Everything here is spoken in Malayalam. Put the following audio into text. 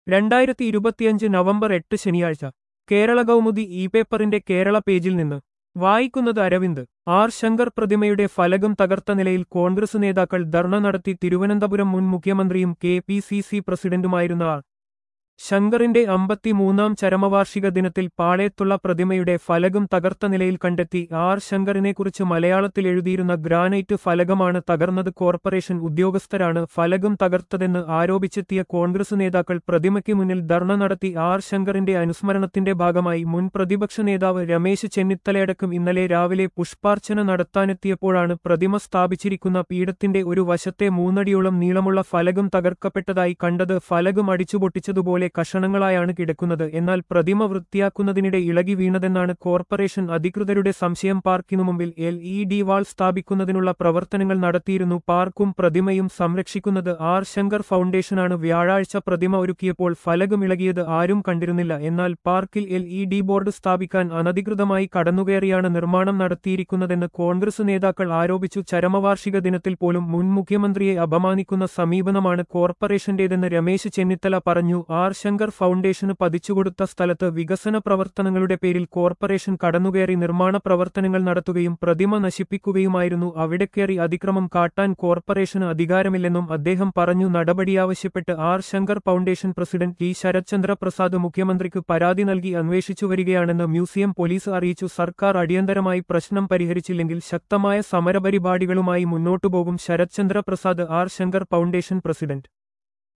രണ്ടായിരത്തി ഇരുപത്തിയഞ്ച് നവംബർ എട്ട് ശനിയാഴ്ച കേരള കൗമുദി ഇ പേപ്പറിന്റെ കേരള പേജിൽ നിന്ന് വായിക്കുന്നത് അരവിന്ദ് ആർ ശങ്കർ പ്രതിമയുടെ ഫലകം തകർത്ത നിലയിൽ കോൺഗ്രസ് നേതാക്കൾ ധർണ നടത്തി തിരുവനന്തപുരം മുൻ മുഖ്യമന്ത്രിയും കെ പി സി സി പ്രസിഡന്റുമായിരുന്ന ആർ ശങ്കറിന്റെ അമ്പത്തിമൂന്നാം ചരമവാർഷിക ദിനത്തിൽ പാളയത്തുള്ള പ്രതിമയുടെ ഫലകം തകർത്ത നിലയിൽ കണ്ടെത്തി ആർ ശങ്കറിനെക്കുറിച്ച് മലയാളത്തിൽ എഴുതിയിരുന്ന ഗ്രാനൈറ്റ് ഫലകമാണ് തകർന്നത് കോർപ്പറേഷൻ ഉദ്യോഗസ്ഥരാണ് ഫലകം തകർത്തതെന്ന് ആരോപിച്ചെത്തിയ കോൺഗ്രസ് നേതാക്കൾ പ്രതിമയ്ക്ക് മുന്നിൽ ധർണ നടത്തി ആർ ശങ്കറിന്റെ അനുസ്മരണത്തിന്റെ ഭാഗമായി മുൻ പ്രതിപക്ഷ നേതാവ് രമേശ് ചെന്നിത്തലയടക്കം ഇന്നലെ രാവിലെ പുഷ്പാർച്ചന നടത്താനെത്തിയപ്പോഴാണ് പ്രതിമ സ്ഥാപിച്ചിരിക്കുന്ന പീഠത്തിന്റെ ഒരു വശത്തെ മൂന്നടിയോളം നീളമുള്ള ഫലകം തകർക്കപ്പെട്ടതായി കണ്ടത് ഫലകം അടിച്ചുപൊട്ടിച്ചതുപോലെ കഷണങ്ങളായാണ് കിടക്കുന്നത് എന്നാൽ പ്രതിമ വൃത്തിയാക്കുന്നതിനിടെ ഇളകി വീണതെന്നാണ് കോർപ്പറേഷൻ അധികൃതരുടെ സംശയം പാർക്കിനു മുമ്പിൽ എൽ ഇ ഡി വാൾ സ്ഥാപിക്കുന്നതിനുള്ള പ്രവർത്തനങ്ങൾ നടത്തിയിരുന്നു പാർക്കും പ്രതിമയും സംരക്ഷിക്കുന്നത് ആർ ശങ്കർ ഫൗണ്ടേഷനാണ് വ്യാഴാഴ്ച പ്രതിമ ഒരുക്കിയപ്പോൾ ഫലകം ഇളകിയത് ആരും കണ്ടിരുന്നില്ല എന്നാൽ പാർക്കിൽ എൽ ഇ ഡി ബോർഡ് സ്ഥാപിക്കാൻ അനധികൃതമായി കടന്നുകയറിയാണ് നിർമ്മാണം നടത്തിയിരിക്കുന്നതെന്ന് കോൺഗ്രസ് നേതാക്കൾ ആരോപിച്ചു ചരമവാർഷിക ദിനത്തിൽ പോലും മുൻ മുഖ്യമന്ത്രിയെ അപമാനിക്കുന്ന സമീപനമാണ് കോർപ്പറേഷന്റേതെന്ന് രമേശ് ചെന്നിത്തല പറഞ്ഞു ആർ ശങ്കർ ഫൗണ്ടേഷന് പതിച്ചുകൊടുത്ത സ്ഥലത്ത് വികസന പ്രവർത്തനങ്ങളുടെ പേരിൽ കോർപ്പറേഷൻ കടന്നുകയറി നിർമ്മാണ പ്രവർത്തനങ്ങൾ നടത്തുകയും പ്രതിമ നശിപ്പിക്കുകയുമായിരുന്നു അവിടെ കയറി അതിക്രമം കാട്ടാൻ കോർപ്പറേഷന് അധികാരമില്ലെന്നും അദ്ദേഹം പറഞ്ഞു നടപടിയാവശ്യപ്പെട്ട് R Shankar foundation president T Sarathchandra Prasad മുഖ്യമന്ത്രിക്ക് പരാതി നൽകി അന്വേഷിച്ചു വരികയാണെന്ന് മ്യൂസിയം പോലീസ് അറിയിച്ചു സർക്കാർ അടിയന്തരമായി പ്രശ്നം പരിഹരിച്ചില്ലെങ്കിൽ ശക്തമായ സമരപരിപാടികളുമായി മുന്നോട്ടുപോകും Sarathchandra Prasad R Shankar foundation president